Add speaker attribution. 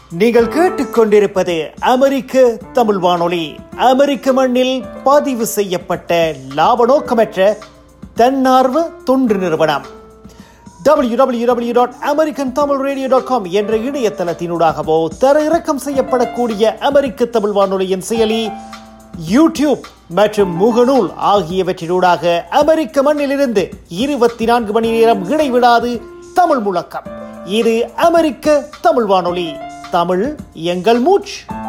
Speaker 1: நீங்கள் கேட்டுக்கொண்டிருப்பது அமெரிக்க தமிழ் வானொலி அமெரிக்க மண்ணில் பதிவு செய்யப்பட்ட லாப நோக்கமற்ற தன்னார்வ தொண்டு நிறுவனம் www.americantamilradio.com dot American Tamil radio dot com என்ற இணையதளத்தினூடாகவோ தரையிறக்கம் செய்யப்படக்கூடிய அமெரிக்க தமிழ் வானொலியின் செயலி யூடியூப் மற்றும் முகநூல் ஆகியவற்றினூடாக அமெரிக்க மண்ணிலிருந்து இருபத்தி நான்கு மணி நேரம் இடைவிடாது தமிழ் முழக்கம் இது அமெரிக்க தமிழ் வானொலி தமிழ் எங்கள் மூச்சு